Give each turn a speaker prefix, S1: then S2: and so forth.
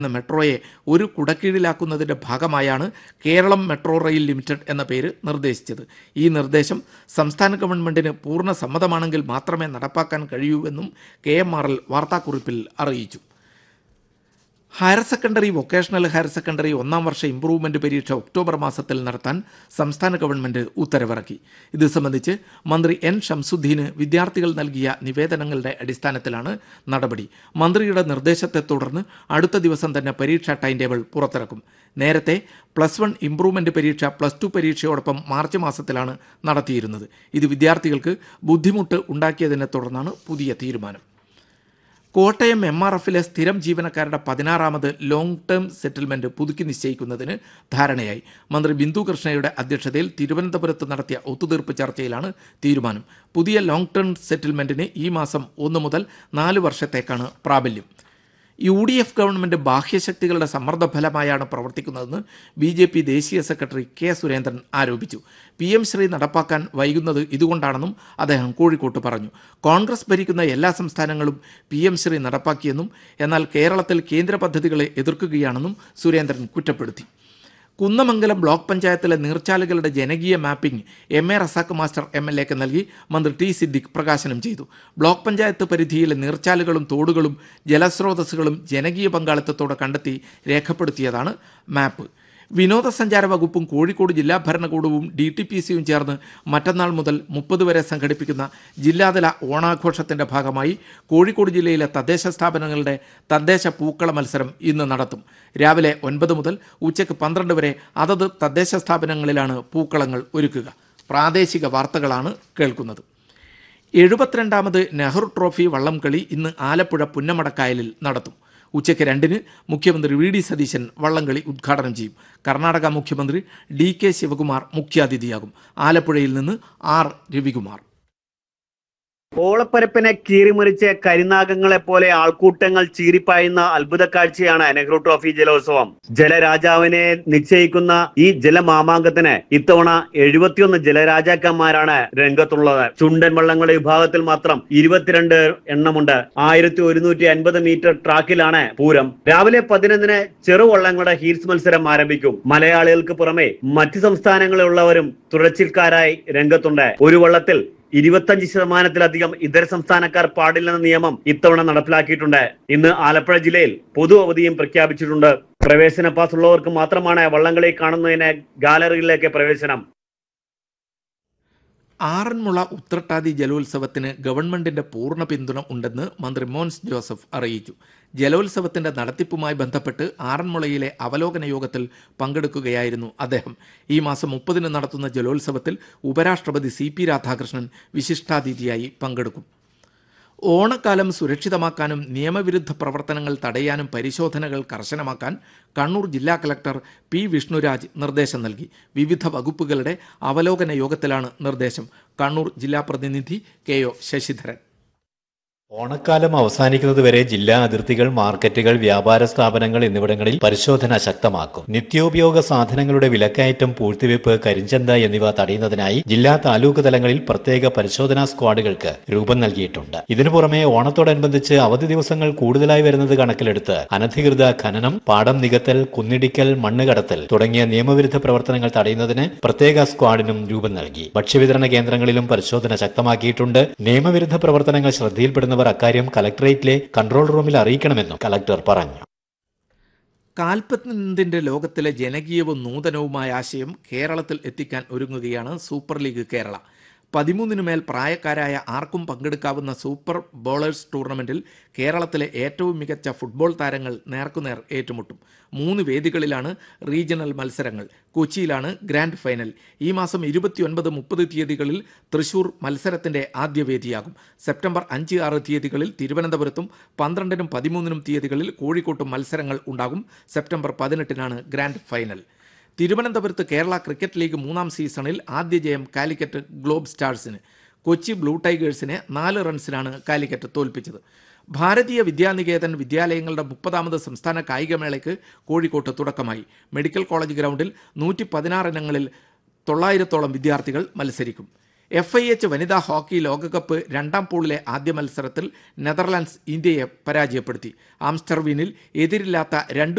S1: എന്ന മെട്രോയെ ഒരു കുടക്കീഴിലാക്കുന്നതിന്റെ ഭാഗമായാണ് കേരളം മെട്രോ റെയിൽ ലിമിറ്റഡ് എന്ന പേര് നിർദ്ദേശിച്ചത് ഈ നിർദ്ദേശം സംസ്ഥാന ഗവൺമെന്റിന് പൂർണ്ണ സമ്മതമാണെങ്കിൽ മാത്രമേ നടപ്പാക്കാൻ കഴിയൂ എന്നും കെ എം ആർ എൽ വാർത്താക്കുറിപ്പിൽ അറിയിച്ചു higher secondary vocational higher secondary ഒന്നാം വർഷ ഇംപ്രൂവ്മെന്റ് പരീക്ഷ ഒക്ടോബർ മാസത്തിൽ നടത്താൻ സംസ്ഥാന ഗവൺമെന്റ് ഉത്തരവിറക്കി ഇത് സംബന്ധിച്ച് മന്ത്രി എൻ ഷംസുദ്ദീന് വിദ്യാർത്ഥികൾ നൽകിയ നിവേദനങ്ങളുടെ അടിസ്ഥാനത്തിലാണ് നടപടി മന്ത്രിയുടെ നിർദ്ദേശത്തെ തുടർന്ന് അടുത്ത ദിവസം തന്നെ പരീക്ഷാ ടൈം ടേബിൾ പുറത്തിറക്കും നേരത്തെ പ്ലസ് വൺ ഇംപ്രൂവ്മെന്റ് പരീക്ഷ പ്ലസ് ടു പരീക്ഷയോടൊപ്പം മാർച്ച് മാസത്തിലാണ് നടത്തിയിരുന്നത് ഇത് വിദ്യാർത്ഥികൾക്ക് ബുദ്ധിമുട്ട് ഉണ്ടാക്കിയതിനെ തുടർന്നാണ് പുതിയ തീരുമാനം കോട്ടയം എം ആർ എഫിലെ സ്ഥിരം ജീവനക്കാരുടെ പതിനാറാമത് ലോങ് ടേം സെറ്റിൽമെന്റ് പുതുക്കി നിശ്ചയിക്കുന്നതിന് ധാരണയായി മന്ത്രി ബിന്ദു കൃഷ്ണയുടെ അധ്യക്ഷതയിൽ തിരുവനന്തപുരത്ത് നടത്തിയ ഒത്തുതീർപ്പ് ചർച്ചയിലാണ് തീരുമാനം പുതിയ ലോങ് ടേം സെറ്റിൽമെന്റിന് ഈ മാസം ഒന്ന് മുതൽ നാല് വർഷത്തേക്കാണ് പ്രാബല്യം യു ഡി എഫ് ഗവൺമെന്റ് ബാഹ്യശക്തികളുടെ സമ്മർദ്ദ ഫലമായാണ് പ്രവർത്തിക്കുന്നതെന്ന് ബി ജെ പി ദേശീയ സെക്രട്ടറി കെ സുരേന്ദ്രൻ ആരോപിച്ചു പി എം ശ്രീ നടപ്പാക്കാൻ വൈകുന്നത് ഇതുകൊണ്ടാണെന്നും അദ്ദേഹം കോഴിക്കോട്ട് പറഞ്ഞു കോൺഗ്രസ് ഭരിക്കുന്ന എല്ലാ സംസ്ഥാനങ്ങളും പി എം ശ്രീ നടപ്പാക്കിയെന്നും എന്നാൽ കേരളത്തിൽ കേന്ദ്ര പദ്ധതികളെ എതിർക്കുകയാണെന്നും സുരേന്ദ്രൻ കുറ്റപ്പെടുത്തി കുന്നമംഗലം ബ്ലോക്ക് പഞ്ചായത്തിലെ നീർച്ചാലുകളുടെ ജനകീയ mapping M A Razak master M L എക്ക് നൽകി മന്ത്രി ടി സിദ്ദിഖ് പ്രകാശനം ചെയ്തു ബ്ലോക്ക് പഞ്ചായത്ത് പരിധിയിലെ നീർച്ചാലുകളും തോടുകളും ജലസ്രോതസ്സുകളും ജനകീയ പങ്കാളിത്തത്തോടെ കണ്ടെത്തി രേഖപ്പെടുത്തിയതാണ് മാപ്പ് വിനോദസഞ്ചാര വകുപ്പും കോഴിക്കോട് ജില്ലാ ഭരണകൂടവും ഡി ടി പി സിയും ചേർന്ന് മറ്റന്നാൾ മുതൽ മുപ്പത് വരെ സംഘടിപ്പിക്കുന്ന ജില്ലാതല ഓണാഘോഷത്തിന്റെ ഭാഗമായി കോഴിക്കോട് ജില്ലയിലെ തദ്ദേശ സ്ഥാപനങ്ങളുടെ തദ്ദേശ പൂക്കള മത്സരം ഇന്ന് നടത്തും രാവിലെ ഒൻപത് മുതൽ ഉച്ചയ്ക്ക് പന്ത്രണ്ട് വരെ അതത് തദ്ദേശ സ്ഥാപനങ്ങളിലാണ് പൂക്കളങ്ങൾ ഒരുക്കുക പ്രാദേശിക വാർത്തകളാണ് കേൾക്കുന്നത് എഴുപത്തിരണ്ടാമത് നെഹ്റു ട്രോഫി വള്ളംകളി ഇന്ന് ആലപ്പുഴ പുന്നമടക്കായലിൽ നടത്തും ഉച്ചയ്ക്ക് രണ്ടിന് മുഖ്യമന്ത്രി വി ഡി സതീശൻ വള്ളംകളി ഉദ്ഘാടനം ചെയ്യും കർണാടക മുഖ്യമന്ത്രി ഡി കെ ശിവകുമാർ മുഖ്യാതിഥിയാകും ആലപ്പുഴയിൽ നിന്ന് ആർ രവികുമാർ
S2: ഓളപ്പരപ്പിനെ കീറിമുറിച്ച് കരിനാഗങ്ങളെ പോലെ ആൾക്കൂട്ടങ്ങൾ ചീറിപ്പായുന്ന അത്ഭുത കാഴ്ചയാണ് നെഹ്റു ട്രോഫി ജലോത്സവം ജലരാജാവിനെ നിശ്ചയിക്കുന്ന ഈ ജലമാമാങ്കത്തിന് ഇത്തവണ എഴുപത്തിയൊന്ന് ജലരാജാക്കന്മാരാണ് രംഗത്തുള്ളത് ചുണ്ടൻ വള്ളങ്ങളുടെ വിഭാഗത്തിൽ മാത്രം ഇരുപത്തിരണ്ട് എണ്ണമുണ്ട് ആയിരത്തി ഒരുന്നൂറ്റി അൻപത് മീറ്റർ ട്രാക്കിലാണ് പൂരം രാവിലെ പതിനൊന്നിന് ചെറുവള്ളങ്ങളുടെ ഹീൽസ് മത്സരം ആരംഭിക്കും മലയാളികൾക്ക് പുറമെ മറ്റ് സംസ്ഥാനങ്ങളിലുള്ളവരും തുടർച്ചിൽക്കാരായി രംഗത്തുണ്ട് ഒരു വള്ളത്തിൽ ഇരുപത്തഞ്ച് ശതമാനത്തിലധികം ഇതര സംസ്ഥാനക്കാർ പാടില്ലെന്ന നിയമം ഇത്തവണ നടപ്പിലാക്കിയിട്ടുണ്ട് ഇന്ന് ആലപ്പുഴ ജില്ലയിൽ പൊതു അവധിയും പ്രഖ്യാപിച്ചിട്ടുണ്ട് പ്രവേശന പാസ് ഉള്ളവർക്ക് മാത്രമാണ് വള്ളംകളി കാണുന്നതിന് ഗാലറിയിലേക്ക് പ്രവേശനം
S1: ആറന്മുള ഉത്രട്ടാതി ജലോത്സവത്തിന് ഗവൺമെന്റിന്റെ പൂർണ്ണ പിന്തുണ ഉണ്ടെന്ന് മന്ത്രി മോൻസ് ജോസഫ് അറിയിച്ചു ജലോത്സവത്തിന്റെ നടത്തിപ്പുമായി ബന്ധപ്പെട്ട് ആറന്മുളയിലെ അവലോകന യോഗത്തിൽ പങ്കെടുക്കുകയായിരുന്നു അദ്ദേഹം ഈ മാസം മുപ്പതിന് നടത്തുന്ന ജലോത്സവത്തിൽ ഉപരാഷ്ട്രപതി സി പി രാധാകൃഷ്ണൻ വിശിഷ്ടാതിഥിയായി പങ്കെടുക്കും ഓണക്കാലം സുരക്ഷിതമാക്കാനും നിയമവിരുദ്ധ പ്രവർത്തനങ്ങൾ തടയാനും പരിശോധനകൾ കർശനമാക്കാൻ കണ്ണൂർ ജില്ലാ കളക്ടർ പി വിഷ്ണുരാജ് നിർദ്ദേശം നൽകി വിവിധ വകുപ്പുകളുടെ അവലോകന യോഗത്തിലാണ് നിർദ്ദേശം കണ്ണൂർ ജില്ലാ പ്രതിനിധി കെ ഒ ശശിധരൻ
S3: ഓണക്കാലം അവസാനിക്കുന്നതുവരെ ജില്ലാ അതിർത്തികൾ മാർക്കറ്റുകൾ വ്യാപാര സ്ഥാപനങ്ങൾ എന്നിവിടങ്ങളിൽ പരിശോധന ശക്തമാക്കും നിത്യോപയോഗ സാധനങ്ങളുടെ വിലക്കയറ്റം പൂഴ്ത്തിവെപ്പ് കരിഞ്ചന്ത എന്നിവ തടയുന്നതിനായി ജില്ലാ താലൂക്ക് തലങ്ങളിൽ പ്രത്യേക പരിശോധനാ സ്ക്വാഡുകൾക്ക് രൂപം നൽകിയിട്ടുണ്ട് ഇതിനു പുറമെ ഓണത്തോടനുബന്ധിച്ച് അവധി ദിവസങ്ങൾ കൂടുതലായി വരുന്നത് കണക്കിലെടുത്ത് അനധികൃത ഖനനം പാടം നികത്തൽ കുന്നിടിക്കൽ മണ്ണ് കടത്തൽ തുടങ്ങിയ നിയമവിരുദ്ധ പ്രവർത്തനങ്ങൾ തടയുന്നതിന് പ്രത്യേക സ്ക്വാഡിനും രൂപം നൽകി ഭക്ഷ്യവിതരണ കേന്ദ്രങ്ങളിലും പരിശോധന ശക്തമാക്കിയിട്ടുണ്ട് നിയമവിരുദ്ധ പ്രവർത്തനങ്ങൾ ശ്രദ്ധയിൽപ്പെടുന്നവർ അക്കാര്യം കലക്ടറേറ്റിലെ കൺട്രോൾ റൂമിൽ അറിയിക്കണമെന്നും കലക്ടർ പറഞ്ഞു
S1: കാൽപന്തിന്റെ ലോകത്തിലെ ജനകീയവും നൂതനവുമായ ആശയം കേരളത്തിൽ എത്തിക്കാൻ ഒരുങ്ങുകയാണ് സൂപ്പർ ലീഗ് കേരള പതിമൂന്നിനു മേൽ പ്രായക്കാരായ ആർക്കും പങ്കെടുക്കാവുന്ന സൂപ്പർ ബോളേഴ്സ് ടൂർണമെന്റിൽ കേരളത്തിലെ ഏറ്റവും മികച്ച ഫുട്ബോൾ താരങ്ങൾ നേർക്കുനേർ ഏറ്റുമുട്ടും മൂന്ന് വേദികളിലാണ് റീജിയണൽ മത്സരങ്ങൾ കൊച്ചിയിലാണ് ഗ്രാൻഡ് ഫൈനൽ ഈ മാസം ഇരുപത്തിയൊൻപത് മുപ്പത് തീയതികളിൽ തൃശൂർ മത്സരത്തിന്റെ ആദ്യ വേദിയാകും സെപ്റ്റംബർ അഞ്ച് ആറ് തീയതികളിൽ തിരുവനന്തപുരത്തും പന്ത്രണ്ടിനും പതിമൂന്നിനും തീയതികളിൽ കോഴിക്കോട്ടും മത്സരങ്ങൾ ഉണ്ടാകും സെപ്റ്റംബർ പതിനെട്ടിനാണ് ഗ്രാൻഡ് ഫൈനൽ തിരുവനന്തപുരത്ത് കേരള ക്രിക്കറ്റ് ലീഗ് മൂന്നാം സീസണിൽ ആദ്യ ജയം കാലിക്കറ്റ് ഗ്ലോബ് സ്റ്റാർസിന് കൊച്ചി ബ്ലൂ ടൈഗേഴ്സിനെ നാല് റൺസിനാണ് കാലിക്കറ്റ് തോൽപ്പിച്ചത് ഭാരതീയ വിദ്യാനികേതൻ വിദ്യാലയങ്ങളുടെ മുപ്പതാമത് സംസ്ഥാന കായികമേളയ്ക്ക് കോഴിക്കോട്ട് തുടക്കമായി മെഡിക്കൽ കോളേജ് ഗ്രൗണ്ടിൽ നൂറ്റി പതിനാറ് ഇനങ്ങളിൽ തൊള്ളായിരത്തോളം വിദ്യാർത്ഥികൾ മത്സരിക്കും എഫ് ഐ എച്ച് വനിതാ ഹോക്കി ലോകകപ്പ് രണ്ടാം പൂളിലെ ആദ്യ മത്സരത്തിൽ നെതർലാൻഡ്സ് ഇന്ത്യയെ പരാജയപ്പെടുത്തി ആംസ്റ്റർവീനിൽ എതിരില്ലാത്ത രണ്ട്